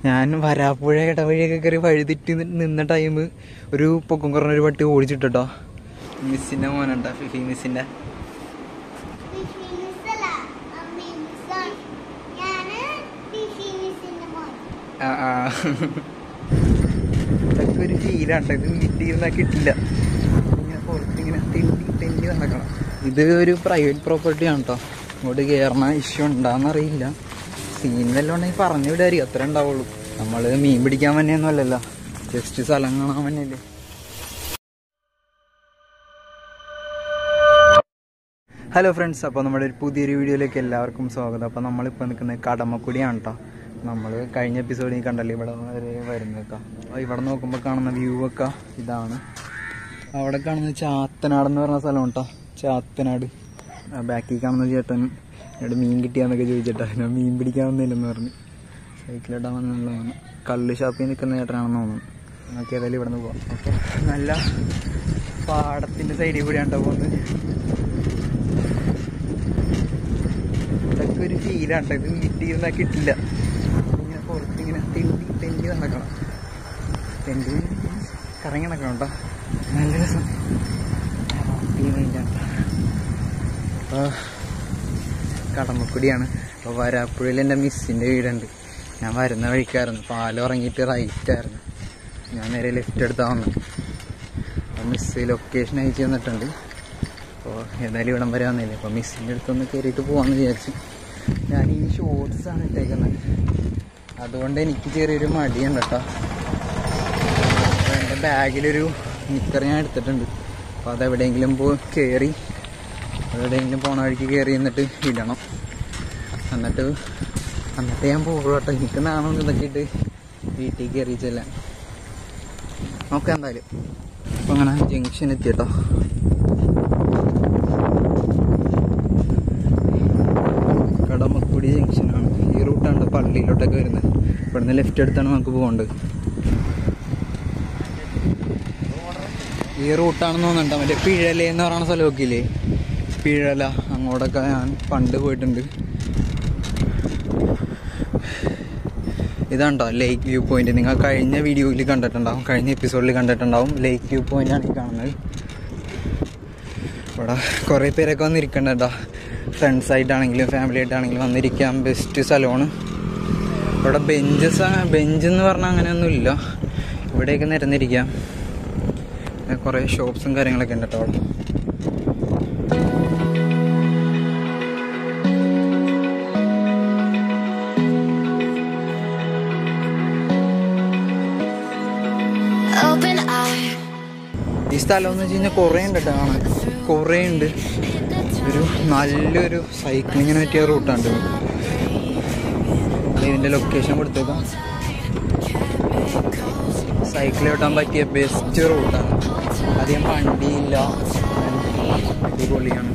ഞാൻ വരാപ്പുഴ ഇടവഴിയൊക്കെ കയറി വഴിതെറ്റി നി- നിന്ന ടൈം ഒരു പൊക്കം കുറഞ്ഞ ഒരു പട്ടി ഓടിച്ചിട്ടോ മിസ്സിന്റെ മോനുണ്ടാ ഫിഫി മിസ്സിന്റെ ഫിഷി മിസ്സല്ല അമ്മി മിസ്സാണ് ഞാന് ഫിഷി മിസ്സിന്റെ മോൻ ആ ആ ഇതൊക്കെ ഒരു ഫീലാണ് ഇത് വീട്ടിയിരുന്നാ കിട്ടില്ല ഇങ്ങനെ പുറത്തിങ്ങനെ തെന്നി തെന്നി നടക്കണം ഇത് ഒരു പ്രൈവറ്റ് പ്രോപ്പർട്ടി ആണ് കേട്ടോ ഇങ്ങോട്ട് കയറണ ഇഷ്യൂ ഉണ്ടാന്നറിയില്ല സീൻ വല്ലതും ഉണ്ടെങ്കിൽ പറഞ്ഞു വിടായിരിക്കും അത്ര ഉണ്ടാവുള്ളൂ നമ്മൾ മീൻ പിടിക്കാൻ തന്നെയൊന്നും അല്ലല്ലോ ജസ്റ്റ് സ്ഥലം കാണാൻ തന്നെയല്ലേ ഹലോ ഫ്രണ്ട്സ് അപ്പോൾ നമ്മുടെ ഒരു പുതിയൊരു വീഡിയോയിലേക്ക് എല്ലാവർക്കും സ്വാഗതം അപ്പോൾ നമ്മളിപ്പോൾ നിൽക്കുന്നത് കടമക്കുടിയാണ് കേട്ടോ നമ്മൾ കഴിഞ്ഞ എപ്പിസോഡിൽ കണ്ടല്ലോ ഇവിടെ വരെ വരുന്നേക്ക അപ്പോൾ ഇവിടെ നോക്കുമ്പോൾ കാണുന്ന വ്യൂ ഒക്കെ ഇതാണ് അവിടെ കാണുന്ന ചാത്തനാട് എന്ന് പറഞ്ഞ സ്ഥലം കേട്ടോ ചാത്തനാട് ബാക്കിൽ കാണുന്ന ചേട്ടൻ എന്നോട് മീൻ കിട്ടിയാന്നൊക്കെ ചോദിച്ചിട്ടാ ഞാൻ മീൻ പിടിക്കാൻ വന്നില്ലെന്ന് പറഞ്ഞു സൈക്കിളിടാൻ വന്നുള്ള തോന്നുന്നു കള്ള് ഷാപ്പിൽ നിൽക്കുന്ന ചേട്ടനാണെന്ന് തോന്നുന്നു നമുക്ക് ഏതായാലും ഇവിടെ നിന്ന് പോവാം ഓക്കെ നല്ല പാടത്തിൻ്റെ സൈഡിൽ കൂടിയാണ് കേട്ടോ പോകുന്നത് ഇതൊക്കെ ഒരു ഫീലാണ് ഇത് വീട്ടിയിരുന്നാ കിട്ടില്ല ഇങ്ങനെ പുറത്തിങ്ങനെ തെന്നി തെന്നി നടക്കണം തെന്നി കറങ്ങി നടക്കണം കേട്ടോ നല്ല രസം ഹാപ്പി മൈൻഡാണ് അപ്പോൾ കടമക്കുടിയാണ് അപ്പോൾ വരാപ്പുഴയിൽ എൻ്റെ മിസ്സിൻ്റെ വീടുണ്ട് ഞാൻ വരുന്ന വഴിക്കായിരുന്നു പാലം ഇറങ്ങിയിട്ട് റൈറ്റ് ആയിരുന്നു ഞാൻ നേരെ ലെഫ്റ്റ് എടുത്താൽ വന്നു അപ്പോൾ മിസ് ലൊക്കേഷൻ അയച്ചു തന്നിട്ടുണ്ട് അപ്പോൾ ഏതായാലും ഇവിടം വരെ വന്നില്ലേ അപ്പോൾ മിസ്സിൻ്റെ അടുത്തൊന്ന് കയറിയിട്ട് പോകാമെന്ന് വിചാരിച്ചു ഞാൻ ഈ ഷോർട്സ് ആണ് ഇട്ടേക്കുന്നത് അതുകൊണ്ട് എനിക്ക് ചെറിയൊരു മടിയുണ്ട് കേട്ടോ അപ്പോൾ എൻ്റെ ബാഗിലൊരു നിക്കർ ഞാൻ എടുത്തിട്ടുണ്ട് അപ്പോൾ അതെവിടെയെങ്കിലും പോ കയറി എവിടെയെങ്കിലും പോണ വഴിക്ക് കയറി എന്നിട്ട് ഇടണം എന്നിട്ട് എന്നിട്ട് ഞാൻ പോകുള്ളൂ കേട്ടോ എനിക്ക് നാണം ഇതൊക്കെ ഇട്ട് വീട്ടിൽ കയറി ചെല്ലാൻ നോക്കാം എന്തായാലും അപ്പോൾ അങ്ങനെ ജംഗ്ഷൻ എത്തി കേട്ടോ കടമക്കുടി ജംഗ്ഷനാണ് ഈ റൂട്ടാണ് പള്ളിയിലോട്ടൊക്കെ വരുന്നത് ഇവിടുന്ന് ലെഫ്റ്റ് എടുത്താണ് നമുക്ക് പോകേണ്ടത് ഈ റൂട്ടാണെന്ന് തോന്നുന്നുണ്ടോ മറ്റേ പിഴല എന്ന് പറയുന്ന സ്ഥലമൊക്കെ ഇല്ലേ പിഴല അങ്ങോട്ടൊക്കെ ഞാൻ പണ്ട് പോയിട്ടുണ്ട് ഇതാണ്ടോ ലേക്ക് വ്യൂ പോയിന്റ് നിങ്ങൾ കഴിഞ്ഞ വീഡിയോയിൽ കണ്ടിട്ടുണ്ടാവും കഴിഞ്ഞ എപ്പിസോഡിൽ കണ്ടിട്ടുണ്ടാവും ലേക്ക് വ്യൂ പോയിന്റ് ആണ് ഈ കാണുന്നത് ഇവിടെ കുറേ പേരൊക്കെ വന്നിരിക്കണ്ട ഫ്രണ്ട്സ് ആയിട്ടാണെങ്കിലും ഫാമിലി ആയിട്ടാണെങ്കിലും വന്നിരിക്കാൻ ബെസ്റ്റ് സ്ഥലമാണ് ഇവിടെ ബെഞ്ചസ് ബെഞ്ച് എന്ന് പറഞ്ഞാൽ അങ്ങനെയൊന്നും ഇല്ല ഇവിടെയൊക്കെ നിരന്നിരിക്കാം പിന്നെ കുറേ ഷോപ്സും കാര്യങ്ങളൊക്കെ ഉണ്ട് കേട്ടോ അവിടെ Open eye. ഈ സ്ഥലം എന്ന് വെച്ച് കഴിഞ്ഞാൽ കുറേ ഉണ്ട് കേട്ടോ കാണാൻ കുറേ ഉണ്ട് ഒരു നല്ലൊരു സൈക്ലിങ്ങിന് പറ്റിയ റൂട്ടാണ് ഇത്. ഇതിൻ്റെ ലൊക്കേഷൻ കൊടുത്തേക്കാം സൈക്കിൾ ഓട്ടാൻ പറ്റിയ ബെസ്റ്റ് റൂട്ടാണ് അധികം വണ്ടിയില്ല അടിപൊളിയാണ്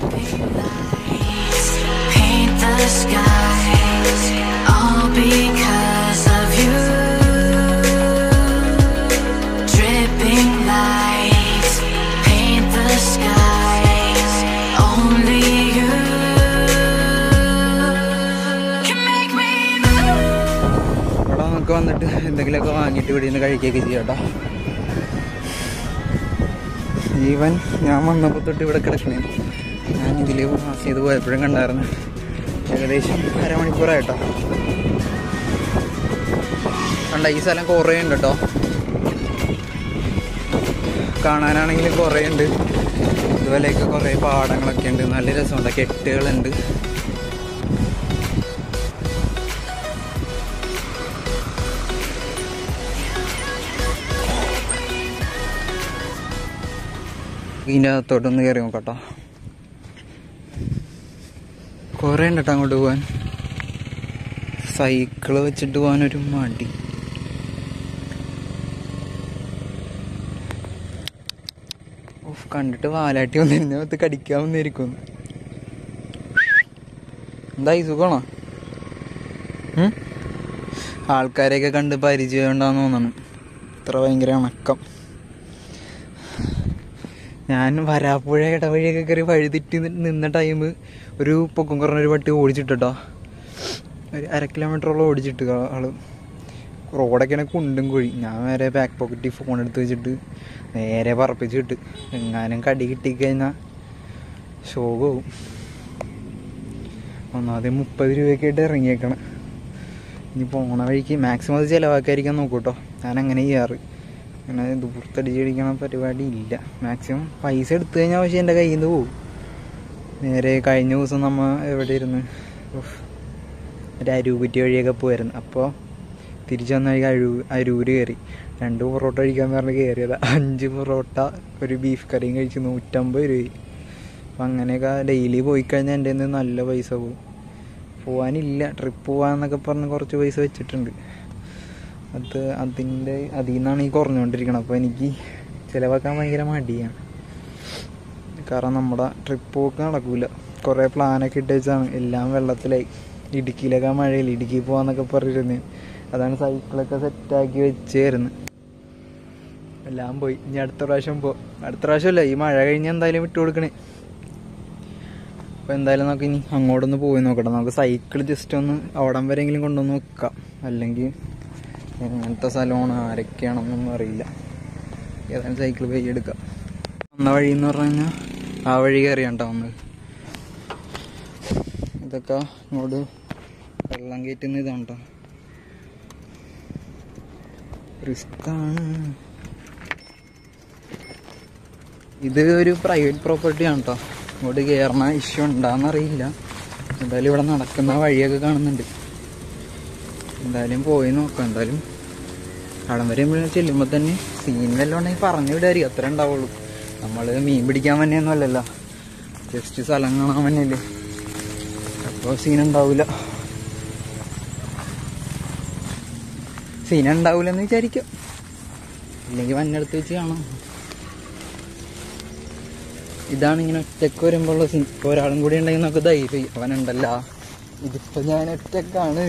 Paint the skies. All because of you. Dripping lights. Paint the skies. Only you. Can make me move. ഇവിടെ നമുക്ക് വന്നിട്ട് എന്തെങ്കിലുമൊക്കെ വാങ്ങിയിട്ട് ഇവിടെ നിന്ന് കഴിക്കുകയൊക്കെ ചെയ്യാം കേട്ടോ ഈവൻ ഞാൻ വന്നപ്പോൾ തൊട്ട് ഇവിടെ കിടക്കണേ ഞാൻ ഇതിൽ പാസ് ചെയ്ത് പോയപ്പോഴും കണ്ടായിരുന്നു ഏകദേശം അരമണിക്കൂറായിട്ടോ കണ്ട ഈ സ്ഥലം കുറേ ഉണ്ട് കേട്ടോ കാണാനാണെങ്കിലും കുറേ ഉണ്ട് ഇതുപോലെയൊക്കെ കുറേ പാടങ്ങളൊക്കെ ഉണ്ട് നല്ല രസമുണ്ട് കെട്ടുകളുണ്ട് ഇതിൻ്റെ അകത്തോട്ടൊന്ന് കയറി നോക്കട്ടോ കുറേ ഉണ്ട് കേട്ടോ അങ്ങോട്ട് പോകാൻ സൈക്കിള് വെച്ചിട്ട് പോകാനൊരു മടി ഓഫ് കണ്ടിട്ട് വാലാട്ടി വന്നിരുന്ന പത്ത് കടിക്കാൻ വന്നിരിക്കുന്നു എന്തായി സുഖമാണോ ഉം? ആൾക്കാരെയൊക്കെ കണ്ട് പരിചയം ഉണ്ടാന്ന് തോന്നണം ഇത്ര ഭയങ്കര ഇണക്കം ഞാൻ വരാപ്പുഴ ഇടവഴിയൊക്കെ കയറി വഴിതെറ്റി നി- നിന്ന ടൈം ഒരു പൊക്കം കുറഞ്ഞൊരു പട്ടി ഓടിച്ചിട്ടോ ഒരു അര കിലോമീറ്ററോളം ഓടിച്ചിട്ട് ആ- ആള് റോഡൊക്കെയാണ് കുണ്ടും കുഴി ഞാൻ നേരെ ബാക്ക് പോക്കറ്റിൽ ഫോൺ എടുത്ത് വെച്ചിട്ട് നേരെ പറപ്പിച്ച് വിട്ട് എങ്ങാനും കടി കിട്ടിക്കഴിഞ്ഞാൽ ശോകവും ഒന്നാമത് മുപ്പത് രൂപയ്ക്കായിട്ട് ഇറങ്ങിയേക്കണം ഇനി പോണ വഴിക്ക് മാക്സിമം അത് ചിലവാക്കാതിരിക്കാൻ നോക്കൂ കേട്ടോ ഞാൻ അങ്ങനെ ചെയ്യാറ് അങ്ങനെ ദൂർത്തടിച്ചടിക്കണ പരിപാടി ഇല്ല മാക്സിമം പൈസ എടുത്തു കഴിഞ്ഞാൽ പക്ഷേ എൻ്റെ കയ്യിൽ നിന്ന് പോകും നേരെ കഴിഞ്ഞ ദിവസം നമ്മ എവിടെ ഇരുന്ന് ഉഫ്, ഒരു അരൂപറ്റി വഴിയൊക്കെ പോയായിരുന്നു അപ്പോൾ തിരിച്ചു വന്ന വഴിക്ക് അഴൂ അരൂര് കയറി രണ്ട് പൊറോട്ട കഴിക്കാൻ പറഞ്ഞ് കയറിയത് അഞ്ച് പൊറോട്ട ഒരു ബീഫ് കറിയും കഴിച്ച് നൂറ്റമ്പത് രൂപ അപ്പം അങ്ങനെയൊക്കെ ഡെയിലി പോയി കഴിഞ്ഞാൽ എൻ്റെ കയ്യിൽ നിന്ന് നല്ല പൈസ പോകും പോകാനില്ല ട്രിപ്പ് പോകാന്നൊക്കെ പറഞ്ഞ് കുറച്ച് പൈസ വെച്ചിട്ടുണ്ട് അത് അതിൻ്റെ അതിൽ നിന്നാണ് ഈ കുറഞ്ഞുകൊണ്ടിരിക്കണം അപ്പോൾ എനിക്ക് ചിലവാക്കാൻ ഭയങ്കര മടിയാണ് കാരണം നമ്മുടെ ട്രിപ്പ് പോക്ക് നടക്കൂല കുറേ പ്ലാനൊക്കെ ഇട്ട് വെച്ചാണ് എല്ലാം വെള്ളത്തിലായി ഇടുക്കിയിലൊക്കെ മഴയില്ല ഇടുക്കി പോകാന്നൊക്കെ പറഞ്ഞിരുന്നു അതാണ് സൈക്കിളൊക്കെ സെറ്റാക്കി വെച്ചായിരുന്നു എല്ലാം പോയി ഇനി അടുത്ത പ്രാവശ്യം പോ അടുത്ത പ്രാവശ്യമല്ല ഈ മഴ കഴിഞ്ഞ് എന്തായാലും വിട്ടു കൊടുക്കണേ അപ്പോൾ എന്തായാലും നമുക്ക് ഇനി അങ്ങോട്ടൊന്ന് പോയി നോക്കട്ടെ നമുക്ക് സൈക്കിൾ ജസ്റ്റ് ഒന്ന് അവിടം വരെയെങ്കിലും കൊണ്ടുവന്ന് വെക്കാം അല്ലെങ്കിൽ എങ്ങനത്തെ സ്ഥലമാണ് ആരൊക്കെയാണെന്നൊന്നും അറിയില്ല ഏതായാലും സൈക്കിൾ പോയി എടുക്കാം വന്ന വഴി എന്ന് പറഞ്ഞു കഴിഞ്ഞാൽ ആ വഴി കയറിയാണ്ടോ വന്നത് ഇതൊക്കെ ഇങ്ങോട്ട് വെള്ളം കയറ്റുന്ന ഇതാണ് കേട്ടോ റിസ്ക്കാണ് ഇത് ഒരു പ്രൈവറ്റ് പ്രോപ്പർട്ടി ആണ് കേട്ടോ ഇങ്ങോട്ട് കയറണ ഇഷ്യൂ ഉണ്ടാന്നറിയില്ല എന്തായാലും ഇവിടെ നടക്കുന്ന വഴിയൊക്കെ കാണുന്നുണ്ട് എന്തായാലും പോയി നോക്കാം എന്തായാലും അവിടം വരെ നമ്മൾ ചെല്ലുമ്പോൾ തന്നെ സീൻ വല്ലതും ഉണ്ടെങ്കിൽ പറഞ്ഞു വിടായിരിക്കും അത്ര ഉണ്ടാവുള്ളൂ നമ്മൾ മീൻ പിടിക്കാൻ തന്നെയൊന്നും അല്ലല്ലോ ജസ്റ്റ് സ്ഥലം കാണാൻ തന്നെയല്ലേ അപ്പോൾ സീൻ ഉണ്ടാവില്ല സീൻ ഉണ്ടാവില്ലെന്ന് വിചാരിക്കാം ഇല്ലെങ്കിൽ മഞ്ഞടുത്ത് വെച്ച് കാണാം ഇതാണ് ഇങ്ങനെ ഒറ്റക്ക് വരുമ്പോഴുള്ള സീൻ ഇപ്പോൾ ഒരാളും കൂടി ഉണ്ടെങ്കിൽ നമുക്ക് ധൈര്യം അവനുണ്ടല്ല ഇതിപ്പോൾ ഞാൻ ഒറ്റക്കാണ്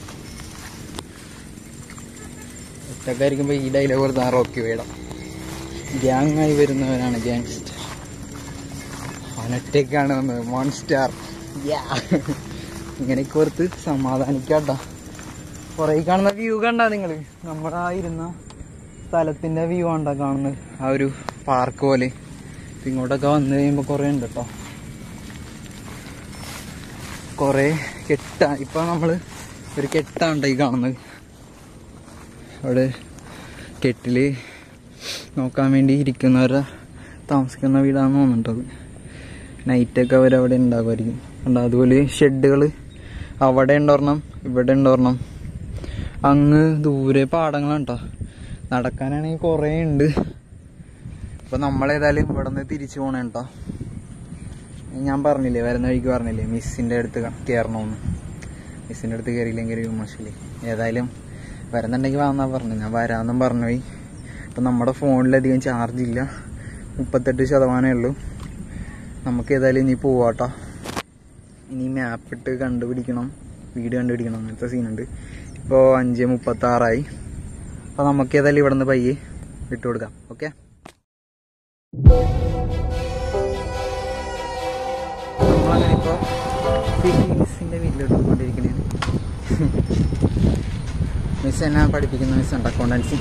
ഒറ്റക്കായിരിക്കുമ്പോൾ ഈ ഡയലോഗ് കൊടുത്താൽ റോക്കി വേണം ഗ്യാങ് ആയി വരുന്നവനാണ് ഗ്യാങ്സ്റ്റർ അവനൊറ്റയ്ക്കാണ് വന്നത് മോൺസ്റ്റാർ ഇങ്ങനെയൊക്കെ ഓർത്ത് സമാധാനിക്കാട്ടോ കുറേ കാണുന്ന വ്യൂ കണ്ട നിങ്ങൾ നമ്മളാ ഇരുന്ന സ്ഥലത്തിന്റെ വ്യൂ ആണ്ടാ കാണുന്നത് ആ ഒരു പാർക്ക് പോലെ ഇപ്പൊ ഇങ്ങോട്ടൊക്കെ വന്നു കഴിയുമ്പോൾ കുറേ ഉണ്ട് കേട്ടോ കുറേ കെട്ട ഇപ്പൊ നമ്മള് ഒരു കെട്ടാണ്ട ഈ കാണുന്നത് അവിടെ കെട്ടില് നോക്കാൻ വേണ്ടി ഇരിക്കുന്നവരെ താമസിക്കുന്ന വീടാണെന്ന് തോന്നുന്നുണ്ടത് നൈറ്റൊക്കെ അവരവിടെ ഉണ്ടാകുമായിരിക്കും കണ്ടോ അതുപോലെ ഷെഡുകൾ അവിടെ ഉണ്ടോർണം ഇവിടെ ഉണ്ടോർണം അങ്ങ് ദൂരെ പാടങ്ങളാണ് കേട്ടോ നടക്കാനാണെങ്കിൽ കുറേ ഉണ്ട് അപ്പോൾ നമ്മളേതായാലും ഇവിടെ നിന്ന് തിരിച്ചു പോകണേ കേട്ടോ ഞാൻ പറഞ്ഞില്ലേ വരുന്ന വഴിക്ക് പറഞ്ഞില്ലേ മിസ്സിൻ്റെ അടുത്ത് കയറണമെന്ന് മിസ്സിൻ്റെ അടുത്ത് കയറിയില്ലെങ്കിൽ ഒരു മോശമില്ലേ ഏതായാലും വരുന്നുണ്ടെങ്കിൽ വാന്നാ പറഞ്ഞു ഞാൻ വരാമെന്നും പറഞ്ഞു പോയി അപ്പം നമ്മുടെ ഫോണിലധികം ചാർജ് ഇല്ല മുപ്പത്തെട്ട് ശതമാനമേ ഉള്ളൂ നമുക്ക് ഏതായാലും ഇനി പോവാട്ടോ ഇനി മാപ്പ് ഇട്ട് കണ്ടുപിടിക്കണം വീട് കണ്ടുപിടിക്കണം അങ്ങനത്തെ സീനുണ്ട് ഇപ്പോൾ അഞ്ച് മുപ്പത്തി ആറായി അപ്പോൾ നമുക്ക് ഏതായാലും ഇവിടെ നിന്ന് പയ്യെ വിട്ടു കൊടുക്കാം ഓക്കെ നമ്മളങ്ങനെ ഇപ്പോൾ മിസ്സിൻ്റെ വീട്ടിലോട്ട് പോയിക്കൊണ്ടിരിക്കണേ മിസ് എന്നെ പഠിപ്പിക്കുന്ന മിസ് ഉണ്ട് അക്കൗണ്ടൻസി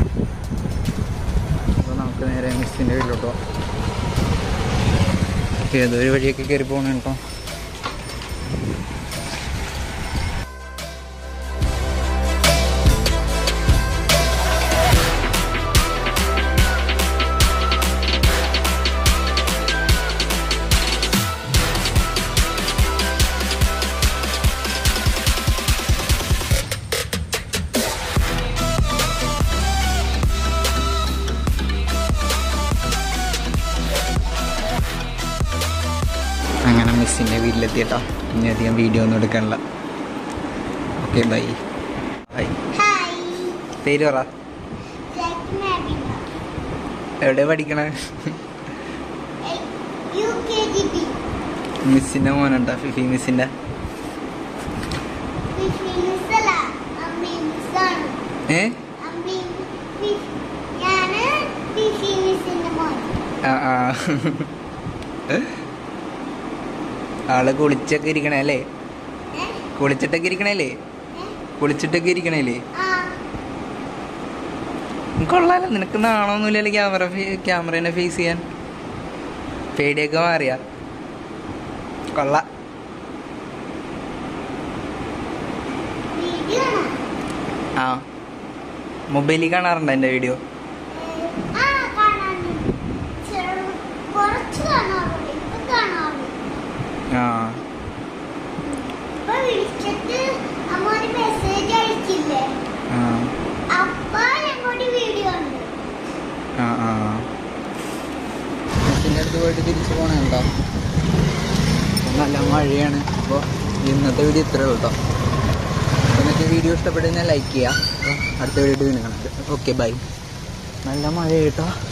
അപ്പോൾ നമുക്ക് നേരെ മിസ്സിൻ്റെ വീട്ടിലോട്ട് പോകാം ഏതൊരു വഴിയൊക്കെ കയറി പോകണം കേട്ടോ അങ്ങനെ മിസ്സിൻ്റെ വീട്ടിലെത്തിയട്ടോ ഇനി അധികം വീഡിയോ ഒന്നും എടുക്കാനില്ല ഓക്കെ ബൈ ബൈ ഹായ് പേര് പറ ലക്ഷ്മി എവിടെ പഠിക്കണേ യു കെ ജി ബി മിസ്സിൻ്റെ മോനുണ്ടോ ഫിഫി മിസ്സിൻ്റെ ഫിഷി മിസ്സല്ല അമ്മി മിസ്സാണ് ഏ അമ്മി ഫിഷ് ഞാന് ഫിഷി മിസ്സിന്റെ മോൻ ആ ആ ആള് കുളിച്ചൊക്കെ ഇരിക്കണേ അല്ലേ ഏ? കുളിച്ചിട്ടൊക്കെ ഇരിക്കണല്ലേ ഏ? കുളിച്ചിട്ടൊക്കെ ഇരിക്കണല്ലേ ആ കൊള്ളാലോ നിനക്ക് നാണമൊന്നുമില്ലല്ലോ ക്യാമറ ക്യാമറേനെ ഫേസ് ചെയ്യാൻ പേടിയൊക്കെ മാറിയ കൊള്ള വീഡിയോ ആ മൊബൈലിൽ കാണാറുണ്ടോ എൻ്റെ വീഡിയോ ആ കാണാറുണ്ട് ചെറു കുറച്ച് കാണാറുണ്ട് ഇപ്പൊ കാണാറുണ്ട് ആ ഇപ്പൊ വിളിച്ചിട്ട് അമ്മ ഒരു മെസ്സേജ് അയച്ചില്ലേ ആ അപ്പൊ ഞങ്ങളുടെ വീഡിയോ ഉണ്ട് ആ ആ ബസ്സിൻ്റെ അടുത്ത് പോയിട്ട് തിരിച്ചു പോകണേ കേട്ടോ നല്ല മഴയാണ് അപ്പോൾ ഇന്നത്തെ വീഡിയോ ഇത്രേ ഉള്ളൂ കേട്ടോ അപ്പോൾ നിങ്ങൾക്ക് വീഡിയോ ഇഷ്ടപ്പെട്ടു കഴിഞ്ഞാൽ ലൈക്ക് ചെയ്യുക അപ്പോൾ അടുത്ത വീഡിയോ വീണ്ടും കാണാം ഓക്കെ ബൈ നല്ല മഴ കേട്ടോ